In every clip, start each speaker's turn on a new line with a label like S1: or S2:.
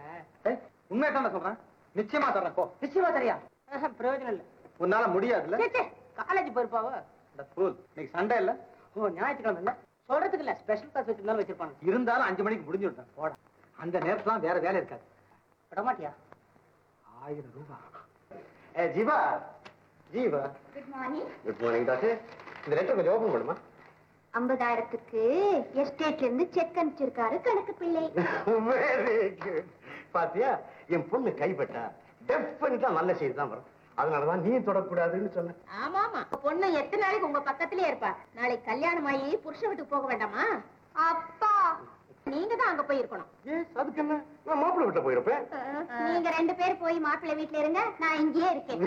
S1: உண்மையை தான் சொல்றேன் நிச்சயமா தர்றேன் போ
S2: நிச்சயமா தெரியா பிரயோஜனம் இல்ல
S1: உன்னால முடியாதுல்ல
S2: காலேஜ் போயிருப்பாவ
S1: ஸ்கூல் இன்னைக்கு சண்டே இல்ல
S2: ஓ ஞாயிற்றுக்கிழமை இல்ல சொல்றதுக்கு இல்ல ஸ்பெஷல் கிளாஸ் வச்சிருந்தாலும் வச்சிருப்பாங்க
S1: இருந்தாலும் அஞ்சு மணிக்கு முடிஞ்சு விட்டேன் போட அந்த நேரத்துல வேற வேலை இருக்காது
S2: விட மாட்டியா
S1: ஆயிரம் ரூபாய் ஏ Jeeva Jeeva
S3: good morning
S1: good morning doctor இந்த லெட்டர் கொஞ்சம் ஓபன் பண்ணுமா
S3: ஐம்பதாயிரத்துக்கு எஸ்டேட்ல இருந்து செக் அனுப்பிச்சிருக்காரு கணக்கு பிள்ளை
S1: வெரி குட் பாத்தியா என் பொண்ணு கைப்பட்டா டெஃபினட்டா நல்ல செய்தி தான் வரும் அதனாலதான் நீ தொடக்கூடாதுன்னு சொன்னேன்
S3: ஆமா ஆமா பொண்ணு எத்தனை நாளைக்கு உங்க பக்கத்திலே இருப்பா நாளைக்கு கல்யாணம் ஆகி புருஷ வீட்டுக்கு போக வேண்டாமா அப்பா நீங்க தான் அங்க போய் இருக்கணும்
S1: ஏஸ் அதுக்கு என்ன நான் மாப்பிள்ளை விட்ட போயிருப்பேன்
S3: நீங்க ரெண்டு பேர் போய் மாப்பிள்ளை வீட்டுல இருங்க நான் இங்கேயே இருக்கேன்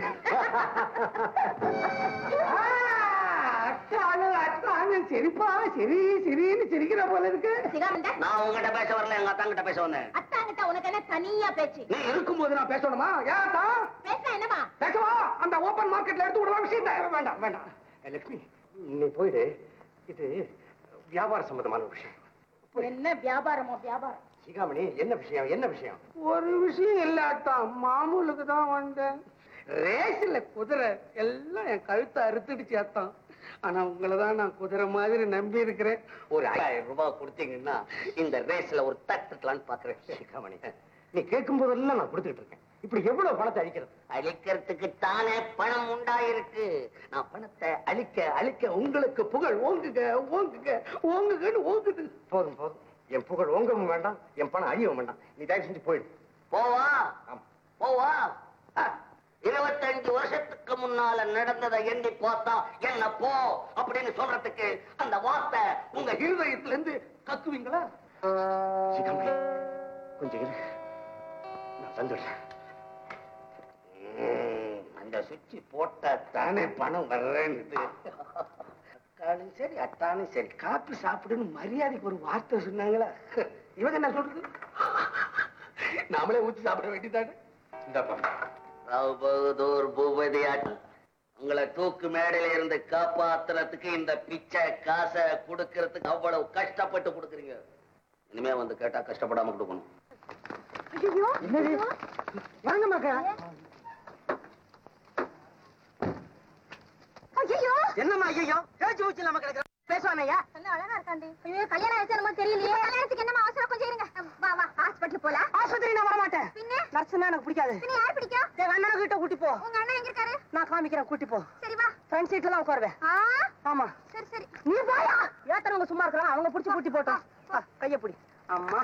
S2: சரிப்பா சரி சரின்னு சிரிக்கிற போல இருக்கு
S3: சிகாமந்த
S4: நான் உங்ககிட்ட பேச வரல எங்க அத்தாங்கிட்ட பேச வந்தேன்
S3: அத்தாங்கிட்ட உனக்கு என்ன தனியா பேச்சு
S2: நீ இருக்கும்போது நான் பேசணுமா ஏன் தான்
S3: பேச என்னமா
S2: பேசவா அந்த ஓபன் மார்க்கெட்ல எடுத்து விடலாம் விஷயம் தான். வேண்டாம் வேண்டாம்
S1: ஏ, லட்சுமி நீ போயிடு இது வியாபார சம்பந்தமான விஷயம்
S3: என்ன வியாபாரமோ வியாபாரம்
S1: சிகாமணி என்ன விஷயம் என்ன விஷயம்
S2: ஒரு விஷயம் இல்லாட்டான் மாமூலுக்கு தான் வந்தேன் ரேஸ்ல குதிரை எல்லாம் என் கழுத்தை அறுத்துடுச்சு அத்தான் ஆனா உங்களை தான் நான் குதிரை மாதிரி நம்பி இருக்கிறேன்
S4: ஒரு ஐயாயிரம் ரூபாய் கொடுத்தீங்கன்னா இந்த ரேஸ்ல ஒரு தட்டுக்கலான்னு பாக்குறேன்
S1: சிகாமணி நீ கேட்கும் போதெல்லாம் நான் கொடுத்துட்டு இருக்கேன் இப்படி எவ்வளவு பணத்தை அழிக்கிறது
S4: அழிக்கிறதுக்கு தானே பணம் உண்டாயிருக்கு நான் பணத்தை அழிக்க அழிக்க
S1: உங்களுக்கு புகழ் ஓங்குக ஓங்குக ஓங்குகன்னு ஓங்குது போதும் போதும் என் புகழ் ஓங்கவும் வேண்டாம் என் பணம் அழியவும் வேண்டாம் நீ தயவு செஞ்சு போயிடு
S4: போவா
S1: ஆமா
S4: போவா அஹ், இருபத்தஞ்சு வருஷத்துக்கு முன்னால நடந்ததை எண்ணி பார்த்தா என்ன போ அப்படின்னு சொல்றதுக்கு அந்த வார்த்தை உங்க இருதயத்துல இருந்து கக்குவீங்களா
S1: சிகாமணி கொஞ்சம் இரு நான் தந்துடுறேன்
S4: ம், அந்த சுவிட்ச் போட்டா தானே பணம் வர்றேன்னு
S2: அக்காலும் சரி அத்தானும் சரி காப்பி சாப்பிடுன்னு மரியாதைக்கு ஒரு வார்த்தை சொன்னாங்களா இவங்க என்ன சொல்றது நாமளே ஊத்தி சாப்பிட வேண்டியதானே
S1: இந்தாப்பா
S4: ராவ் பகதூர் பூபதி ஆட்டம் உங்களை தூக்கு மேடையில இருந்து காப்பாத்துறதுக்கு இந்த பிச்சை காசை கொடுக்கறதுக்கு அவ்வளவு கஷ்டப்பட்டு கொடுக்குறீங்க இனிமே வந்து கேட்டா கஷ்டப்படாம கொடுக்கணும்
S2: என்னது வாங்க மக்கா
S3: ஐயோ
S2: என்னம்மா ஐயோ பேச்சு ஊச்சு நம்ம கிடக்குற பேசுவானையா
S3: என்ன அழகா இருக்காண்டி ஐயோ கல்யாணம் ஆச்சு என்னமோ தெரியலையே கல்யாணத்துக்கு என்னமா அவசரம் கொஞ்சம் இருங்க வா வா ஹாஸ்பிடல் போலாம்
S2: ஆஸ்பத்திரி நான் வர மாட்டேன்
S3: பின்ன
S2: நர்ஸ்னா எனக்கு பிடிக்காது
S3: பின்ன யார் பிடிக்கும்
S2: எங்க அண்ணனை கிட்ட கூட்டி போ
S3: உங்க அண்ணன் எங்க இருக்காரு
S2: நான் காமிக்கிறேன் கூட்டி போ
S3: சரி வா
S2: ஃப்ரண்ட் சீட்ல தான் உட்காருவேன்
S3: ஆ
S2: ஆமா
S3: சரி சரி
S2: நீ போயா ஏத்தனவங்க சும்மா இருக்கிறாங்க அவங்க புடிச்சு கூட்டி போட்டோம் வா, கைய பிடி அம்மா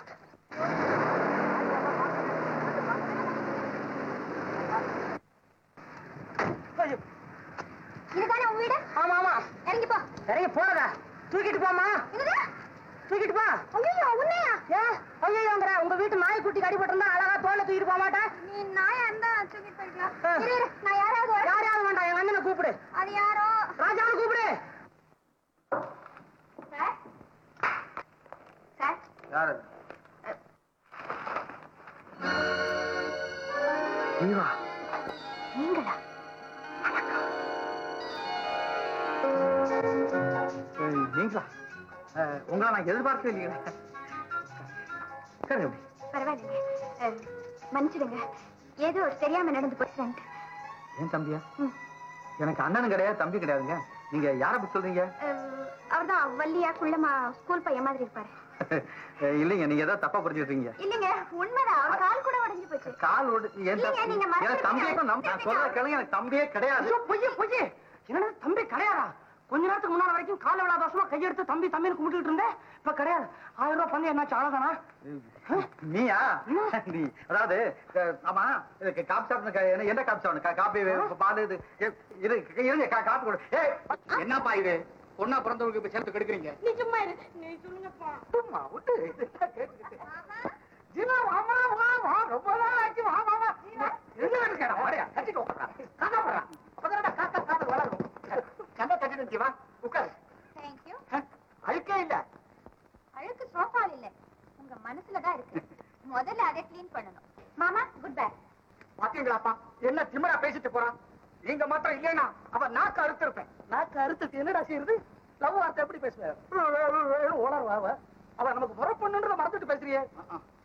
S2: ஐயோ,
S3: இதுதானே உங்க வீடு
S2: ஆமா ஆமா
S3: இறங்கி போ
S2: இறங்கி போனதா தூக்கிட்டு போமா
S3: என்னது
S2: தூக்கிட்டு போ
S3: ஐயோ உன்னையா
S2: ஏ ஐயோங்கிற உங்க வீட்டு நாய்க்குட்டிக்கு அடிபட்டிருந்தா அழகா தோலை தூக்கிட்டு போக மாட்டேன்
S3: நீ நாயா இருந்தா தூக்கிட்டு போய்க்கலாம்
S2: ஆ.
S3: இரு இரு நான் யாராவது வரேன்.
S2: யாரையாவது வேண்டாம் என் அண்ணனை கூப்பிடு
S3: அது யாரோ
S2: ராஜாவை கூப்பிடு
S3: சார் சார்
S1: யாரு நீவா
S3: நீங்களா
S1: நீங்களா அஹ், உங்களை நான் எதிர்பார்க்கவே இல்லைங்களே உட்காருங்க அப்படி.
S3: பரவாயில்லைங்க அஹ், மன்னிச்சிடுங்க ஏதோ தெரியாம நடந்து போச்சுன்ட்டு
S1: ஏன் தம்பியா
S3: ம்.
S1: எனக்கு அண்ணனும் கிடையாது தம்பி கிடையாதுங்க நீங்க யாரை பத்தி சொல்றீங்க
S3: அஹ், அவர்தான் வள்ளியா குள்ளமா ஸ்கூல் பையன் மாதிரி இருப்பாரு
S1: அஹ், இல்லைங்க நீங்க ஏதோ தப்பா புரிஞ்சுட்டு இருக்கீங்க
S3: இல்லைங்க உண்மைதான் அவர் கால் கூட உடைஞ்சு போச்சு
S1: கால் ஓடு என்
S3: இல்லைங்க, நீங்க மறந்துட்டீங்க.
S1: எனக்கு தம்பியே நம்ப- நான் சொல்ற கேளுங்க எனக்கு தம்பியே கிடையாது
S2: ஐயோ பொய்யே பொய்யே என்னடா தம்பி கிடையாதா கொஞ்ச நேரத்துக்கு முன்னாடி வரைக்கும் கால விழா தோஷமா கையெடுத்து தம்பி தம்பின்னு கும்பிட்டுட்டு இருந்தேன் இப்ப கிடையாது ஆயிரம் ரூபாய் பந்தயம் என்னாச்சு அவ்வளவுதானா
S1: நீயா நீ அதாவது அஹ், ஆமா இதுக்கு காப்பி சாப்பிட என்ன என்ன காப்பி சாப்பிடணும் காப்பி வே- பால் இது எ- இரு இருங்க கா- காப்பி கொடு ஏய் என்னப்பா இது பொண்ணா பிறந்தவங்களுக்கு இப்ப சேர்த்து கெடுக்குறீங்க
S3: நீ சும்மா இரு நீ சொல்லுங்கப்பா
S1: சும்மா விட்டு இதெல்லாம் கேட்டுக்கிட்டு.
S2: ஜீவா வாமா வா வா ரொம்ப நாள் ஆச்சு வா வா வா எங்க இருக்கடா வாடியா கட்டிட்டு உட்காரா காக்கா போறா அப்பதான் காக்கா காது வளரும் கண்ணை கட்டிட்டு ஜீவா உட்காரு
S3: தேங்க்யூ
S2: அழுக்கே இல்ல
S3: அழுக்கு சோஃபா இல்ல உங்க மனசுல தான் இருக்கு முதல்ல அதை க்ளீன் பண்ணணும் மாமா குட் பை
S2: பாத்தீங்களாப்பா என்ன திமிரா பேசிட்டு போறான் நீங்க மாத்திரம் இல்லைனா அவ நாக்கு அறுத்திருப்பேன் நாக்கு அறுத்துட்டு என்னடா செய்யுது லவ் வார்த்தை எப்படி பேசுவேன் உளருவா அவ அவ நமக்கு முறை பொண்ணுன்றத மறந்துட்டு பேசுறியே